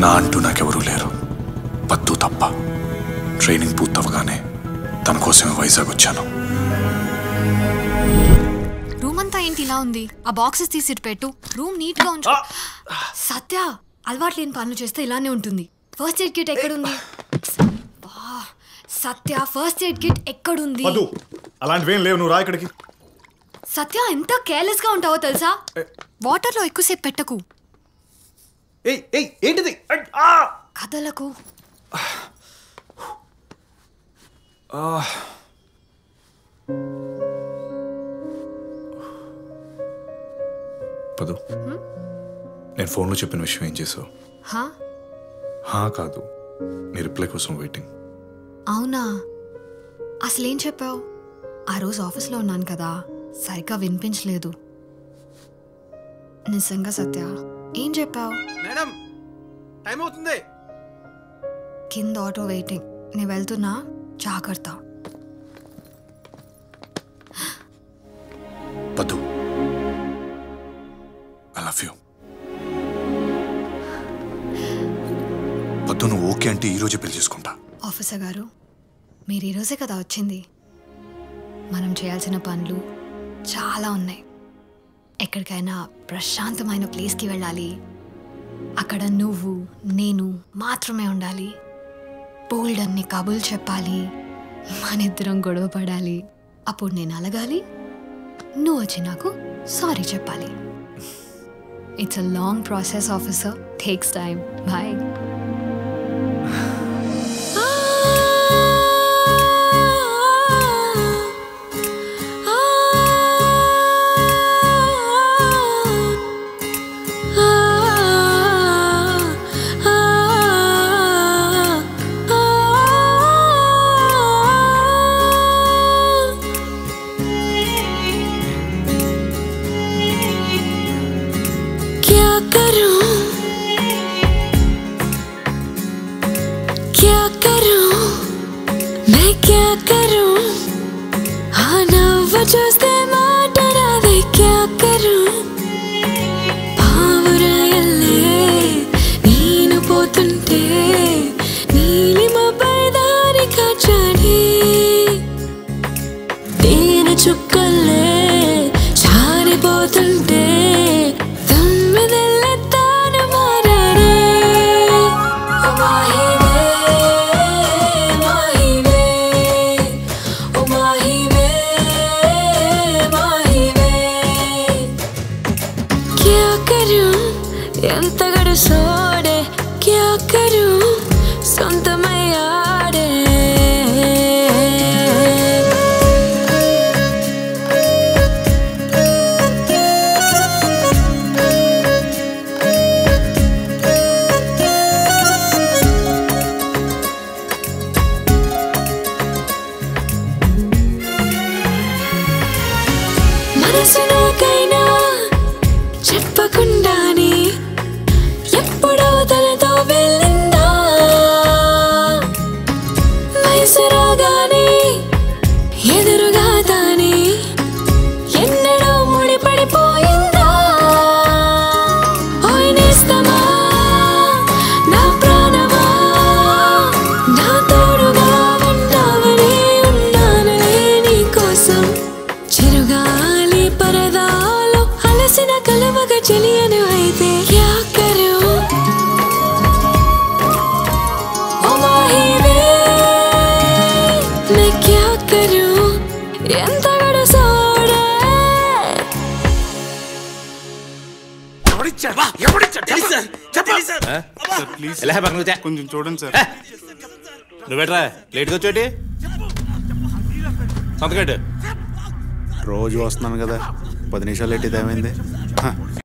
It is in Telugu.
నా అంటూ నాకెవరూ లేరు పద్దు తప్ప ట్రైనింగ్ పూర్తవగానే తన కోసమే వైజాగ్ వచ్చాను రూమ్ అంతా ఏంటి ఇలా ఉంది ఆ బాక్సెస్ తీసి ఇటు పెట్టు రూమ్ నీట్ గా ఉంచు సత్య అలవాటు లేని పనులు చేస్తే ఇలానే ఉంటుంది ఫస్ట్ ఎయిడ్ కిట్ ఎక్కడుంది బా, సత్య ఫస్ట్ ఎయిడ్ కిట్ ఎక్కడుంది మధు అలాంటివేం లేవు నువ్వు రా ఇక్కడికి సత్య ఎంత కేర్లెస్ గా ఉంటావో తెలుసా వాటర్ లో ఎక్కువసేపు పెట్టకు ఏయ్ ఏయ్ ఏంటిది కథలకు పదు నేను ఫోన్లో చెప్పిన విషయం ఏం చేసావు హా హా కాదు నీ రిప్లై కోసం వెయిటింగ్ అవునా అసలేం చెప్పావు ఆ రోజు ఆఫీస్లో ఉన్నాను కదా సరిగ్గా వినిపించలేదు నిజంగా సత్య ఏం చెప్పావు మేడం టైం అవుతుంది కింద ఆటో వెయిటింగ్ నేను వెళ్తున్నా జాగ్రత్త పద్దు ఐ లవ్ యూ పద్దు నువ్వు ఓకే అంటే ఈరోజే పెళ్లి చేసుకుంటా ఆఫీసర్ గారు మీరు ఈరోజే కదా వచ్చింది మనం చేయాల్సిన పనులు చాలా ఉన్నాయి ఎక్కడికైనా ప్రశాంతమైన ప్లేస్కి వెళ్ళాలి అక్కడ నువ్వు నేను మాత్రమే ఉండాలి బోల్డ్ అన్ని కబులు చెప్పాలి మన ఇద్దరం గొడవ పడాలి అప్పుడు నేను అలగాలి నువ్వు వచ్చి నాకు సారీ చెప్పాలి it's a long process officer takes time బాయ్ क्या करूं क्या करूं मैं क्या करूं हाँ నవ్వు చూస్తే మాట రాదే क्या करूं పావురాయల్లే నేను పోతుంటే నీలిమపై దారి కాచాడే తేనె చుక్కల్లే జారిపోతుంటే తొమ్మిదెళ్ళ తాను మారాడే ఓ మాహివే మాహివే ఓ మాహివే మాహివే क्या करूं ఎంత గడుసోడే क्या करूं సొంతమయ్యాడే మనసు నాకైనా చెప్పకుండానే ఎప్పుడో తనతో వెళ్ళిందా వయసు రాగానే ఎదురుగా తానే ఎన్నడో ముడిపడిపోయిందా ఓయ్ నేస్తమా నా ప్రాణమా నా తోడుగా ఉంటావనే ఉన్నానులే నీ కోసం చిరుగాలి పరదాలో అలసిన కలవగా చెలియను అయితే క్యా కరు ఓ మాహివే मैं क्या करूं ఎంత గడసోడే ఎవడిచ్చాడు ఎవడిచ్చాడు చెప్పు. చెప్పు. ఎలా పక్కన కూర్చో. కొంచెం చూడండి సార్ నువ్వేట్రా లేట్గా వచ్చేటి సంతకట్టు రోజు వస్తున్నాను కదా పది నిమిషాలు ఎట్టి ఏమైంది